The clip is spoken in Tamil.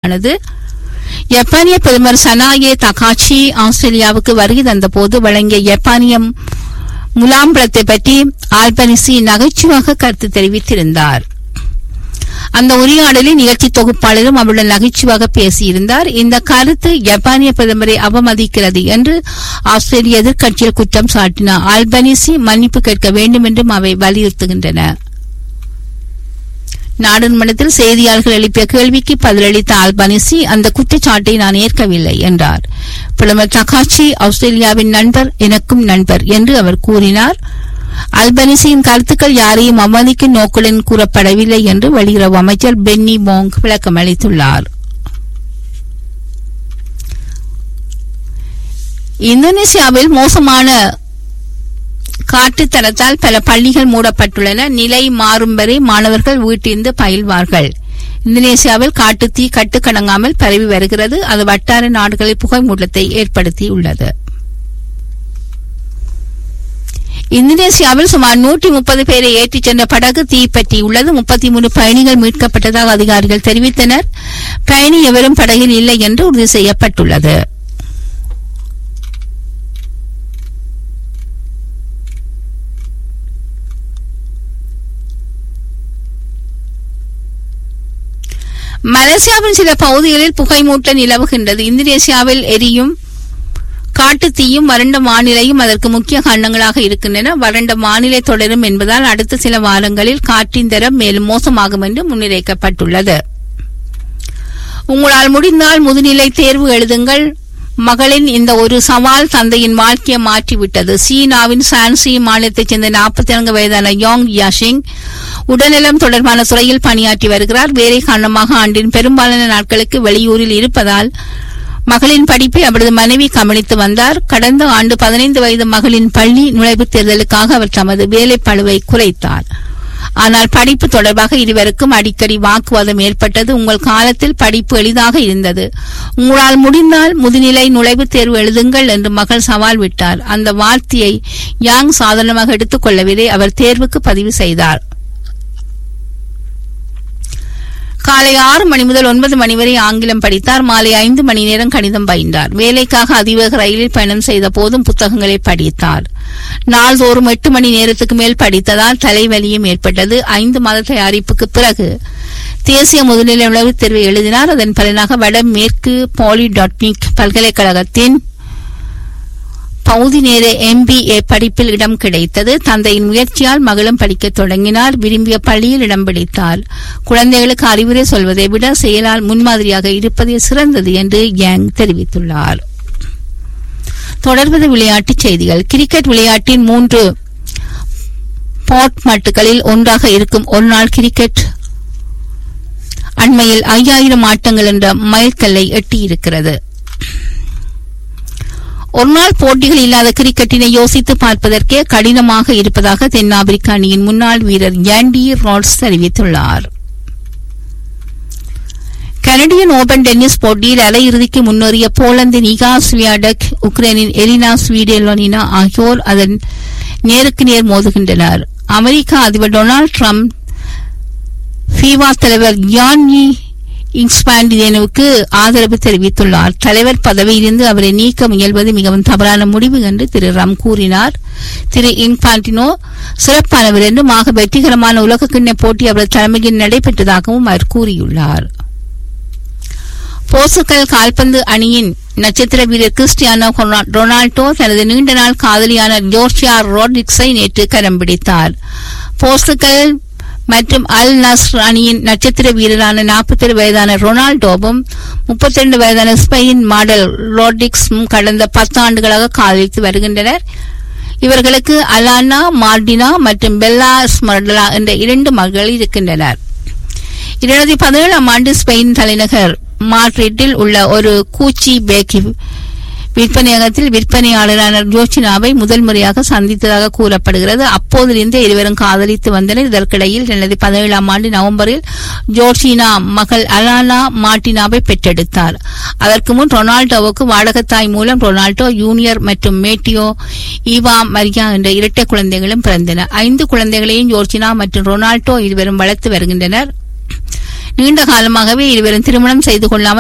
வெளியானது ஜப்பானிய பிரதமர் சனாயே தகாச்சி ஆஸ்திரேலியாவுக்கு வருகை தந்தபோது வழங்கிய ஜப்பானிய முலாம்பழத்தை பற்றி ஆல்பனிசி நகைச்சுவாக கருத்து தெரிவித்திருந்தார் அந்த உரையாடலில் நிகழ்ச்சி தொகுப்பாளரும் அவருடன் நகைச்சுவாக பேசியிருந்தார் இந்த கருத்து ஜப்பானிய பிரதமரை அவமதிக்கிறது என்று ஆஸ்திரேலிய எதிர்க்கட்சியில் குற்றம் சாட்டினார் ஆல்பனிசி மன்னிப்பு கேட்க வேண்டும் என்றும் அவை வலியுறுத்துகின்றன நாடாளுமன்றத்தில் செய்தியாளர்கள் எழுப்பிய கேள்விக்கு பதிலளித்த ஆல்பனிசி அந்த குற்றச்சாட்டை நான் ஏற்கவில்லை என்றார் பிரதமர் தகாச்சி ஆஸ்திரேலியாவின் நண்பர் எனக்கும் நண்பர் என்று அவர் கூறினார் அல்பனிசியின் கருத்துக்கள் யாரையும் அவமதிக்கும் நோக்குடன் கூறப்படவில்லை என்று வெளியுறவு அமைச்சர் பென்னி மோங் விளக்கம் அளித்துள்ளார் இந்தோனேசியாவில் மோசமான காற்றுத்தரத்தால் பல பள்ளிகள் மூடப்பட்டுள்ளன நிலை மாறும் வரை மாணவர்கள் வீட்டிலிருந்து பயில்வார்கள் இந்தோனேசியாவில் காட்டுத்தீ கட்டுக்கடங்காமல் பரவி வருகிறது அது வட்டார நாடுகளில் புகைமூட்டத்தை ஏற்படுத்தியுள்ளது இந்தோனேசியாவில் சுமார் நூற்றி முப்பது பேரை ஏற்றிச் சென்ற படகு தீப்பற்றியுள்ளது முப்பத்தி மூணு பயணிகள் மீட்கப்பட்டதாக அதிகாரிகள் தெரிவித்தனர் பயணி எவரும் படகில் இல்லை என்று உறுதி செய்யப்பட்டுள்ளது மலேசியாவின் சில பகுதிகளில் புகைமூட்ட நிலவுகின்றது இந்தோனேசியாவில் எரியும் காட்டுத்தீயும் வறண்ட வானிலையும் அதற்கு முக்கிய காரணங்களாக இருக்கின்றன வறண்ட வானிலை தொடரும் என்பதால் அடுத்த சில வாரங்களில் காற்றின் தரம் மேலும் மோசமாகும் என்று முன்னிலைக்கப்பட்டுள்ளது உங்களால் முடிந்தால் முதுநிலை தேர்வு எழுதுங்கள் மகளின் இந்த ஒரு சவால் தந்தையின் வாழ்க்கையை மாற்றிவிட்டது சீனாவின் சான்சி மாநிலத்தைச் சேர்ந்த நாற்பத்தி நான்கு வயதான யோங் யாஷிங் உடல்நலம் தொடர்பான துறையில் பணியாற்றி வருகிறார் வேலை காரணமாக ஆண்டின் பெரும்பாலான நாட்களுக்கு வெளியூரில் இருப்பதால் மகளின் படிப்பை அவரது மனைவி கவனித்து வந்தார் கடந்த ஆண்டு பதினைந்து வயது மகளின் பள்ளி நுழைவுத் தேர்தலுக்காக அவர் தமது வேலைப்பளுவை குறைத்தார் ஆனால் படிப்பு தொடர்பாக இருவருக்கும் அடிக்கடி வாக்குவாதம் ஏற்பட்டது உங்கள் காலத்தில் படிப்பு எளிதாக இருந்தது உங்களால் முடிந்தால் முதுநிலை நுழைவுத் தேர்வு எழுதுங்கள் என்று மகள் சவால் விட்டார் அந்த வார்த்தையை யாங் சாதாரணமாக எடுத்துக் கொள்ளவில்லை அவர் தேர்வுக்கு பதிவு செய்தார் காலை ஆறு மணி முதல் ஒன்பது மணி வரை ஆங்கிலம் படித்தார் மாலை ஐந்து மணி நேரம் கணிதம் பயின்றார் வேலைக்காக அதிவேக ரயிலில் பயணம் செய்த போதும் புத்தகங்களை படித்தார் நாள்தோறும் எட்டு மணி நேரத்துக்கு மேல் படித்ததால் தலைவலியும் ஏற்பட்டது ஐந்து மாத தயாரிப்புக்கு பிறகு தேசிய முதுநிலை உளவுத் தேர்வை எழுதினார் அதன் பலனாக வடமேற்கு பாலிடாக்னிக் பல்கலைக்கழகத்தின் பகுதி நேர எம்பிஏ படிப்பில் இடம் கிடைத்தது தந்தையின் முயற்சியால் மகளும் படிக்கத் தொடங்கினார் விரும்பிய பள்ளியில் இடம் பிடித்தார் குழந்தைகளுக்கு அறிவுரை சொல்வதை விட செயலால் முன்மாதிரியாக இருப்பதே சிறந்தது என்று யாங் தெரிவித்துள்ளார் தொடர்வது விளையாட்டுச் செய்திகள் கிரிக்கெட் விளையாட்டின் மூன்று பாட் மட்டுகளில் ஒன்றாக இருக்கும் ஒருநாள் கிரிக்கெட் அண்மையில் ஐயாயிரம் ஆட்டங்கள் என்ற மைல்கல்லை எட்டியிருக்கிறது ஒருநாள் போட்டிகள் இல்லாத கிரிக்கெட்டினை யோசித்து பார்ப்பதற்கே கடினமாக இருப்பதாக தென்னாப்பிரிக்க அணியின் முன்னாள் வீரர் யாண்டி ராட்ஸ் தெரிவித்துள்ளார் கனடியன் ஓபன் டென்னிஸ் போட்டியில் அரையிறுதிக்கு முன்னேறிய போலந்தின் இகா ஸ்வியாடக் உக்ரைனின் எலினா ஸ்வீடெலோனினா ஆகியோர் அதன் நேருக்கு நேர் மோதுகின்றனர் அமெரிக்க அதிபர் டொனால்டு டிரம்ப் ஃபீவா தலைவர் யான்யி இன்ஸ்பாண்டியனுக்கு ஆதரவு தெரிவித்துள்ளார் தலைவர் பதவியிலிருந்து அவரை நீக்க முயல்வது மிகவும் தவறான முடிவு என்று திரு ரம் கூறினார் திரு இன்பாண்டினோ சிறப்பானவர் என்றும் ஆக வெற்றிகரமான உலகக்கிண்ண போட்டி அவரது தலைமையில் நடைபெற்றதாகவும் அவர் கூறியுள்ளார் போர்ச்சுகல் கால்பந்து அணியின் நட்சத்திர வீரர் கிறிஸ்டியானோ ரொனால்டோ தனது நீண்ட நாள் காதலியான ஜோர்ஜியா ரோட்ரிக்ஸை நேற்று கரம் பிடித்தார் போர்ச்சுகல் மற்றும் அல் நஸ்ர் அணியின் நட்சத்திர வீரரான நாற்பத்தேழு வயதான ரொனால்டோவும் முப்பத்தி ரெண்டு வயதான ஸ்பெயின் மாடல் ரோட்ரிக்ஸும் கடந்த பத்தாண்டுகளாக காதலித்து வருகின்றனர் இவர்களுக்கு அலானா மார்டினா மற்றும் பெல்லா ஸ்மர்டலா என்ற இரண்டு மகள் இருக்கின்றனர் இரண்டாயிரத்தி பதினேழாம் ஆண்டு ஸ்பெயின் தலைநகர் மாட்ரிட்டில் உள்ள ஒரு கூச்சி பேக்கி விற்பனையகத்தில் விற்பனையாளரான ஜோச்சினாவை முதல் முறையாக சந்தித்ததாக கூறப்படுகிறது அப்போதிலிருந்து இருவரும் காதலித்து வந்தனர் இதற்கிடையில் இரண்டாயிரத்தி பதினேழாம் ஆண்டு நவம்பரில் ஜோர்ஜினா மகள் அலானா மார்டினாவை பெற்றெடுத்தார் அதற்கு முன் ரொனால்டோவுக்கு வாடகத்தாய் மூலம் ரொனால்டோ ஜூனியர் மற்றும் மேட்டியோ ஈவா மரியா என்ற இரட்டை குழந்தைகளும் பிறந்தன ஐந்து குழந்தைகளையும் ஜோர்ஜினா மற்றும் ரொனால்டோ இருவரும் வளர்த்து வருகின்றனர் நீண்ட காலமாகவே இருவரும் திருமணம் செய்து கொள்ளாமல்